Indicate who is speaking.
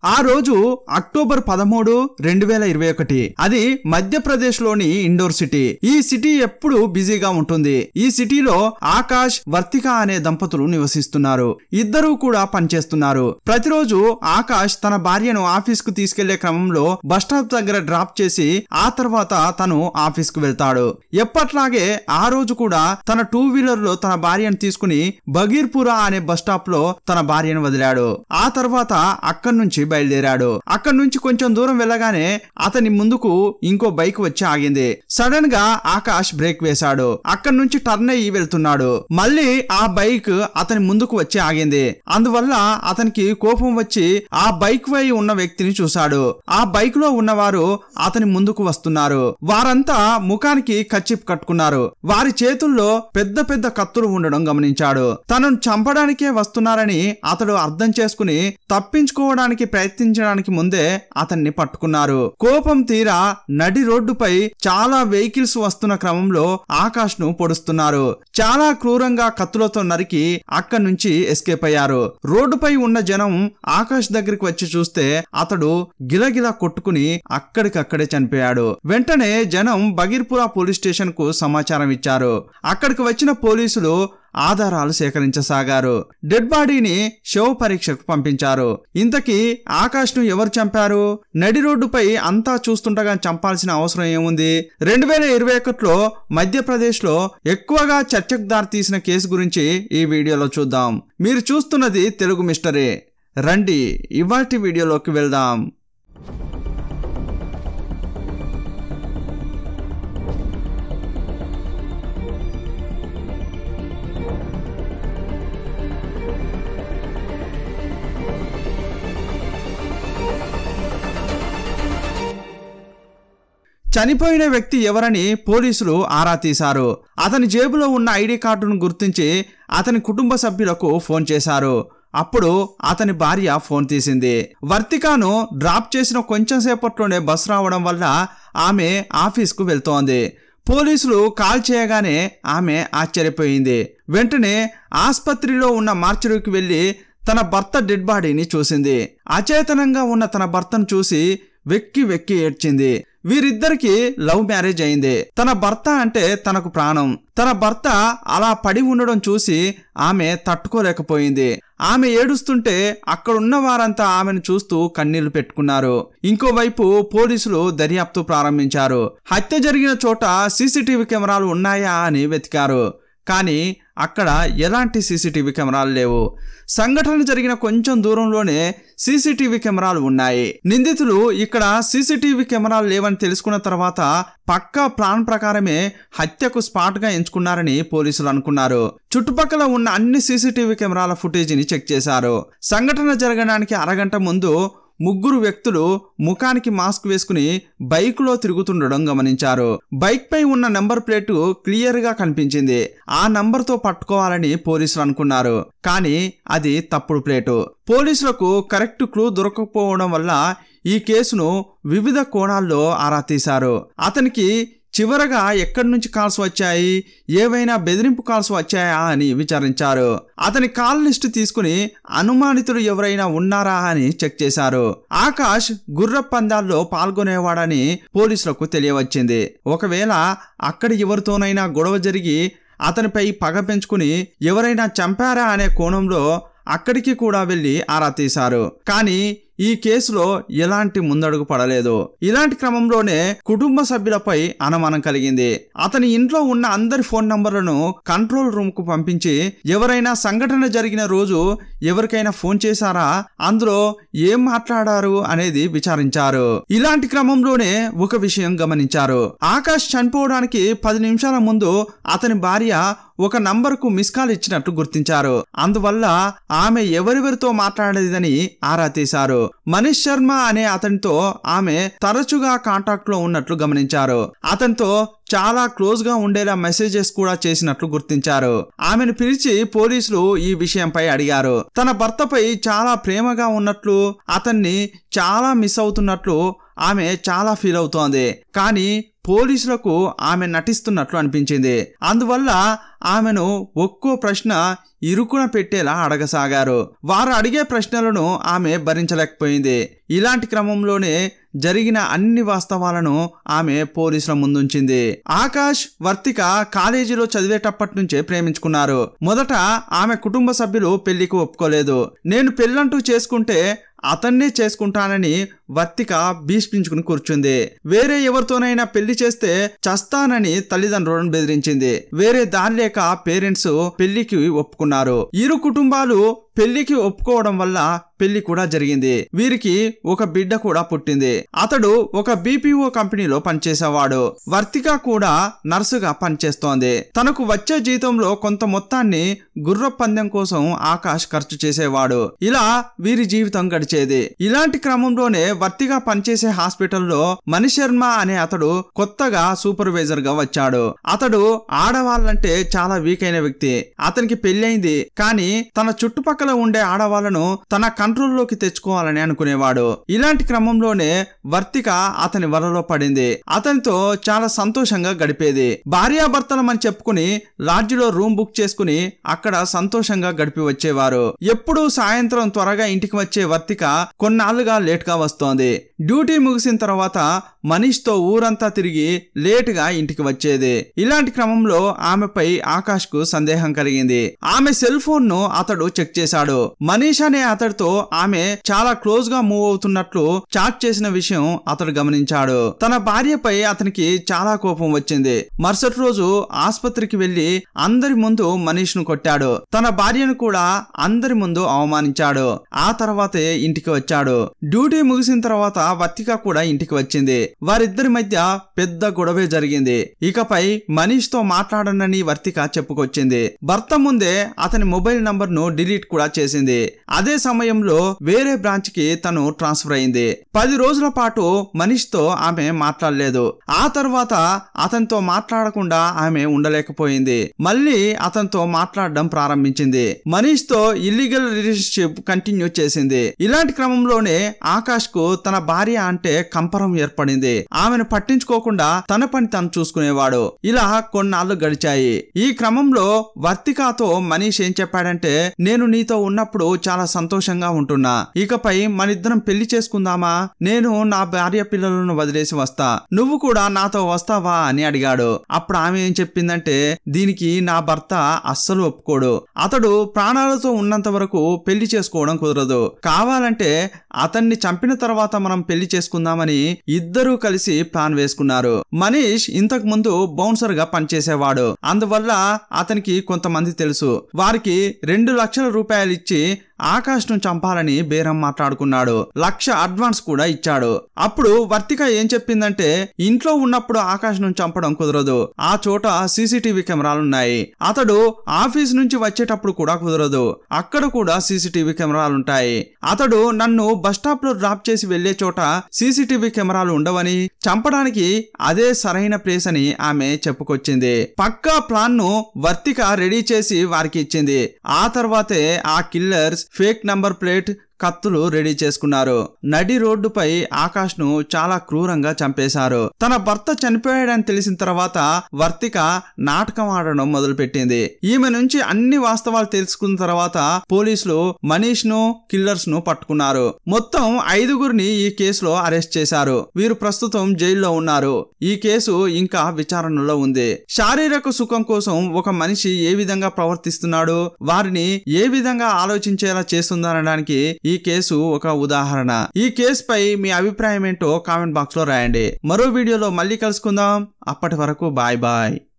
Speaker 1: ఆ రోజు అక్టోబర్ పదమూడు రెండు వేల ఇరవై ఒకటి అది మధ్యప్రదేశ్ లోని ఇండోర్ సిటీ ఈ సిటీ ఎప్పుడు బిజీగా ఉంటుంది ఈ సిటీలో ఆకాష్ వర్తిక అనే దంపతులు నివసిస్తున్నారు ఇద్దరూ కూడా పనిచేస్తున్నారు ప్రతిరోజు ఆకాష్ తన భార్యను ఆఫీస్ కు తీసుకెళ్లే క్రమంలో బస్టాప్ దగ్గర డ్రాప్ చేసి ఆ తర్వాత తను ఆఫీస్ కు వెళ్తాడు ఎప్పట్లాగే ఆ రోజు కూడా తన టూ వీలర్ లో తన భార్యను తీసుకుని బగీర్పురా అనే బస్ స్టాప్ లో తన భార్యను వదిలాడు ఆ తర్వాత అక్కడి నుంచి బయలుదేరాడు అక్కడి నుంచి కొంచెం దూరం వెళ్ళగానే అతని ముందుకు ఇంకో బైక్ వచ్చి ఆగింది సడన్ గా ఆకాష్ బ్రేక్ వేశాడు అక్కడి నుంచి టర్న్ అయ్యి వెళ్తున్నాడు మళ్ళీ ఆ బైక్ అతని ముందుకు వచ్చి ఆగింది అందువల్ల అతనికి కోపం వచ్చి ఆ బైక్ వై ఉన్న వ్యక్తిని చూశాడు ఆ బైక్ లో ఉన్నవారు అతని ముందుకు వస్తున్నారు వారంతా ముఖానికి కచ్చిప్ కట్టుకున్నారు వారి చేతుల్లో పెద్ద పెద్ద కత్తులు ఉండడం గమనించాడు తనను చంపడానికే వస్తున్నారని అతడు అర్థం చేసుకుని తప్పించుకోవడానికి ప్రయత్నించడానికి ముందే అతన్ని పట్టుకున్నారు కోపం తీరా నడి రోడ్డుపై చాలా వెహికల్స్ వస్తున్న క్రమంలో ఆకాష్ ను పొడుస్తున్నారు చాలా క్రూరంగా కత్తులతో నరికి అక్కడి నుంచి ఎస్కేప్ అయ్యారు రోడ్డుపై ఉన్న జనం ఆకాష్ దగ్గరికి వచ్చి చూస్తే అతడు గిలగిలా కొట్టుకుని అక్కడికక్కడే చనిపోయాడు వెంటనే జనం బగీర్పురా పోలీస్ స్టేషన్ కు సమాచారం ఇచ్చారు అక్కడికి వచ్చిన పోలీసులు ఆధారాలు సేకరించసాగారు డెడ్ బాడీని శవ పరీక్షకు పంపించారు ఇంతకీ ఆకాష్ ను ఎవరు చంపారు నడి రోడ్డుపై అంతా చూస్తుండగా చంపాల్సిన అవసరం ఏముంది రెండు వేల ఇరవై ఒకటిలో మధ్యప్రదేశ్ లో ఎక్కువగా చర్చకు దారితీసిన కేసు గురించి ఈ వీడియోలో చూద్దాం మీరు చూస్తున్నది తెలుగు మిస్టరీ రండి ఇవాటి వీడియోలోకి వెళ్దాం చనిపోయిన వ్యక్తి ఎవరని పోలీసులు ఆరా తీశారు అతని జేబులో ఉన్న ఐడి కార్డును గుర్తించి అతని కుటుంబ సభ్యులకు ఫోన్ చేశారు అప్పుడు అతని భార్య ఫోన్ తీసింది వర్తికాను డ్రాప్ చేసిన కొంచెం సేపట్లోనే బస్ రావడం వల్ల ఆమె ఆఫీస్కు వెళ్తోంది పోలీసులు కాల్ చేయగానే ఆమె ఆశ్చర్యపోయింది వెంటనే ఆసుపత్రిలో ఉన్న మార్చురీకి వెళ్లి తన భర్త డెడ్ బాడీని చూసింది అచేతనంగా ఉన్న తన భర్తను చూసి వెక్కి వెక్కి ఏడ్చింది వీరిద్దరికి లవ్ మ్యారేజ్ అయింది తన భర్త అంటే తనకు ప్రాణం తన భర్త అలా పడి ఉండడం చూసి ఆమె తట్టుకోలేకపోయింది ఆమె ఏడుస్తుంటే అక్కడున్న వారంతా ఆమెను చూస్తూ కన్నీళ్లు పెట్టుకున్నారు ఇంకోవైపు పోలీసులు దర్యాప్తు ప్రారంభించారు హత్య జరిగిన చోట సీసీటీవీ కెమెరాలు ఉన్నాయా అని వెతికారు కానీ అక్కడ ఎలాంటి సీసీటీవీ కెమెరాలు లేవు సంఘటన జరిగిన కొంచెం దూరంలోనే సీసీటీవీ కెమెరాలు ఉన్నాయి నిందితులు ఇక్కడ సీసీటీవీ కెమెరాలు లేవని తెలుసుకున్న తర్వాత పక్కా ప్లాన్ ప్రకారమే హత్యకు స్పాట్ గా ఎంచుకున్నారని పోలీసులు అనుకున్నారు చుట్టుపక్కల ఉన్న అన్ని సీసీటీవీ కెమెరాల ఫుటేజీని చెక్ చేశారు సంఘటన జరగడానికి అరగంట ముందు ముగ్గురు వ్యక్తులు ముఖానికి మాస్క్ వేసుకుని బైక్లో తిరుగుతుండడం గమనించారు బైక్ పై ఉన్న నెంబర్ ప్లేటు క్లియర్ గా కనిపించింది ఆ నంబర్ తో పట్టుకోవాలని పోలీసులు అనుకున్నారు కానీ అది తప్పుడు ప్లేటు పోలీసులకు కరెక్ట్ క్లూ దొరకకపోవడం వల్ల ఈ కేసును వివిధ కోణాల్లో ఆరా తీశారు అతనికి చివరగా ఎక్కడి నుంచి కాల్స్ వచ్చాయి ఏవైనా బెదిరింపు కాల్స్ వచ్చాయా అని విచారించారు అతని కాల్ లిస్టు తీసుకుని అనుమానితుడు ఎవరైనా ఉన్నారా అని చెక్ చేశారు ఆకాష్ గుర్ర పందాల్లో పాల్గొనేవాడని పోలీసులకు తెలియవచ్చింది ఒకవేళ అక్కడ ఎవరితోనైనా గొడవ జరిగి అతనిపై పగ పెంచుకుని ఎవరైనా చంపారా అనే కోణంలో అక్కడికి కూడా వెళ్లి ఆరా తీశారు కానీ ఈ కేసులో ఎలాంటి ముందడుగు పడలేదు ఇలాంటి క్రమంలోనే కుటుంబ సభ్యులపై అనుమానం కలిగింది అతని ఇంట్లో ఉన్న అందరి ఫోన్ నంబర్లను కంట్రోల్ రూమ్ కు పంపించి ఎవరైనా సంఘటన జరిగిన రోజు ఎవరికైనా ఫోన్ చేశారా అందులో ఏం మాట్లాడారు అనేది విచారించారు ఇలాంటి క్రమంలోనే ఒక విషయం గమనించారు ఆకాష్ చనిపోవడానికి పది నిమిషాల ముందు అతని భార్య ఒక నంబర్కు మిస్ కాల్ ఇచ్చినట్టు గుర్తించారు అందువల్ల ఆమె ఎవరెవరితో మాట్లాడేదని ఆరా తీశారు మనీష్ శర్మ అనే అతనితో ఆమె తరచుగా కాంటాక్ట్ లో ఉన్నట్లు గమనించారు అతనితో చాలా క్లోజ్ గా ఉండేలా మెసేజెస్ కూడా చేసినట్లు గుర్తించారు ఆమెను పిలిచి పోలీసులు ఈ విషయంపై అడిగారు తన భర్తపై చాలా ప్రేమగా ఉన్నట్లు అతన్ని చాలా మిస్ అవుతున్నట్లు ఆమె చాలా ఫీల్ అవుతోంది కానీ పోలీసులకు ఆమె నటిస్తున్నట్లు అనిపించింది అందువల్ల ఆమెను ఒక్కో ప్రశ్న ఇరుకున పెట్టేలా అడగసాగారు వారు అడిగే ప్రశ్నలను ఆమె భరించలేకపోయింది ఇలాంటి క్రమంలోనే జరిగిన అన్ని వాస్తవాలను ఆమె పోలీసుల ముందుంచింది ఆకాష్ వర్తిక కాలేజీలో చదివేటప్పటి నుంచే ప్రేమించుకున్నారు మొదట ఆమె కుటుంబ సభ్యులు పెళ్లికి ఒప్పుకోలేదు నేను పెళ్ళంటూ చేసుకుంటే అతన్నే చేసుకుంటానని వర్తిక భీష్మించుకుని కూర్చుంది వేరే ఎవరితోనైనా పెళ్లి చేస్తే చస్తానని తల్లిదండ్రులను బెదిరించింది వేరే దారి లేక పేరెంట్స్ పెళ్లికి ఒప్పుకున్నారు ఇరు కుటుంబాలు పెళ్లికి ఒప్పుకోవడం వల్ల పెళ్లి కూడా జరిగింది వీరికి ఒక బిడ్డ కూడా పుట్టింది అతడు ఒక బీపీఓ కంపెనీలో పనిచేసేవాడు వర్తిక కూడా నర్సుగా పనిచేస్తోంది తనకు వచ్చే జీతంలో కొంత మొత్తాన్ని గుర్ర పందెం కోసం ఆకాష్ ఖర్చు చేసేవాడు ఇలా వీరి జీవితం గడిచేది ఇలాంటి క్రమంలోనే వర్తిగా పనిచేసే హాస్పిటల్లో మణిశర్మ అనే అతడు కొత్తగా సూపర్వైజర్ గా వచ్చాడు అతడు ఆడవాళ్ళంటే చాలా వీక్ అయిన వ్యక్తి అతనికి పెళ్ళైంది కానీ తన చుట్టుపక్కల ఉండే ఆడవాళ్లను తన కంట్రోల్లోకి తెచ్చుకోవాలని అనుకునేవాడు ఇలాంటి క్రమంలోనే వర్తిక అతని వలలో పడింది అతనితో చాలా సంతోషంగా గడిపేది భార్యాభర్తలమని చెప్పుకుని లాడ్జిలో రూమ్ బుక్ చేసుకుని అక్కడ సంతోషంగా గడిపి వచ్చేవారు ఎప్పుడూ సాయంత్రం త్వరగా ఇంటికి వచ్చే వర్తిక కొన్నాళ్లుగా లేట్ గా వస్తోంది డ్యూటీ ముగిసిన తర్వాత మనీష్ తో ఊరంతా తిరిగి లేట్ గా ఇంటికి వచ్చేది ఇలాంటి క్రమంలో ఆమెపై ఆకాష్ కు సందేహం కలిగింది ఆమె సెల్ ఫోన్ ను అతడు చెక్ చేశాడు మనీష్ అనే అతడితో ఆమె చాలా క్లోజ్ గా మూవ్ అవుతున్నట్లు చాట్ చేసిన విషయం అతడు గమనించాడు తన భార్యపై అతనికి చాలా కోపం వచ్చింది మరుసటి రోజు ఆసుపత్రికి వెళ్లి అందరి ముందు మనీష్ ను కొట్టాడు తన భార్యను కూడా అందరి ముందు అవమానించాడు ఆ తర్వాతే ఇంటికి వచ్చాడు డ్యూటీ ముగిసిన తర్వాత వర్తిక కూడా ఇంటికి వచ్చింది వారిద్దరి మధ్య పెద్ద గొడవే జరిగింది ఇకపై మనీష్ తో మాట్లాడనని వర్తిక చెప్పుకొచ్చింది భర్త ముందే అతని మొబైల్ నంబర్ ను డిలీట్ కూడా చేసింది అదే సమయంలో వేరే బ్రాంచ్ కి తను ట్రాన్స్ఫర్ అయింది పది రోజుల పాటు మనీష్ తో ఆమె మాట్లాడలేదు ఆ తర్వాత అతనితో మాట్లాడకుండా ఆమె ఉండలేకపోయింది మళ్ళీ అతనితో మాట్లాడడం ప్రారంభించింది మనీష్ తో ఇల్లీగల్ రిలేషన్షిప్ కంటిన్యూ చేసింది ఇలాంటి క్రమంలోనే ఆకాష్ కు తన భార్య అంటే కంపరం ఏర్పడింది ఆమెను పట్టించుకోకుండా తన పని తను చూసుకునేవాడు ఇలా కొన్నాళ్ళు గడిచాయి ఈ క్రమంలో వర్తికాతో మనీష్ ఏం చెప్పాడంటే నేను నీతో ఉన్నప్పుడు చాలా సంతోషంగా ఉంటున్నా ఇకపై మనిద్దరం పెళ్లి చేసుకుందామా నేను నా భార్య పిల్లలను వదిలేసి వస్తా నువ్వు కూడా నాతో వస్తావా అని అడిగాడు అప్పుడు ఆమె ఏం చెప్పిందంటే దీనికి నా భర్త అస్సలు ఒప్పుకోడు అతడు ప్రాణాలతో ఉన్నంత వరకు పెళ్లి చేసుకోవడం కుదరదు కావాలంటే అతన్ని చంపిన తర్వాత మనం పెళ్లి చేసుకుందామని ఇద్దరూ కలిసి ప్లాన్ వేసుకున్నారు మనీష్ ఇంతకు ముందు బౌన్సర్ గా పనిచేసేవాడు అందువల్ల అతనికి కొంతమంది తెలుసు వారికి రెండు లక్షల రూపాయలు ఇచ్చి ఆకాష్ ను చంపాలని బేరం మాట్లాడుకున్నాడు లక్ష అడ్వాన్స్ కూడా ఇచ్చాడు అప్పుడు వర్తిక ఏం చెప్పిందంటే ఇంట్లో ఉన్నప్పుడు ఆకాష్ ను చంపడం కుదరదు ఆ చోట సీసీటీవీ కెమెరాలున్నాయి అతడు ఆఫీస్ నుంచి వచ్చేటప్పుడు కూడా కుదరదు అక్కడ కూడా సీసీటీవీ కెమెరాలుంటాయి అతడు నన్ను బస్ స్టాప్ లో డ్రాప్ చేసి వెళ్లే చోట సీసీటీవీ కెమెరాలు ఉండవని చంపడానికి అదే సరైన ప్లేస్ అని ఆమె చెప్పుకొచ్చింది పక్కా ప్లాన్ ను వర్తిక రెడీ చేసి వారికి ఇచ్చింది ఆ తర్వాతే ఆ కిల్లర్స్ ఫేక్ నంబర్ ప్లేట్ కత్తులు రెడీ చేసుకున్నారు నడి రోడ్డుపై ఆకాష్ ను చాలా క్రూరంగా చంపేశారు తన భర్త చనిపోయాడని తెలిసిన తర్వాత వర్తిక నాటకం ఆడడం మొదలుపెట్టింది ఈమె నుంచి అన్ని వాస్తవాలు తెలుసుకున్న తర్వాత పోలీసులు మనీష్ ను కిల్లర్స్ ను పట్టుకున్నారు మొత్తం ఐదుగురిని ఈ కేసులో అరెస్ట్ చేశారు వీరు ప్రస్తుతం జైల్లో ఉన్నారు ఈ కేసు ఇంకా విచారణలో ఉంది శారీరక సుఖం కోసం ఒక మనిషి ఏ విధంగా ప్రవర్తిస్తున్నాడు వారిని ఏ విధంగా ఆలోచించేలా చేస్తుందనడానికి ఈ కేసు ఒక ఉదాహరణ ఈ కేసుపై మీ అభిప్రాయం ఏంటో కామెంట్ బాక్స్ లో రాయండి మరో వీడియోలో మళ్ళీ కలుసుకుందాం అప్పటి వరకు బాయ్ బాయ్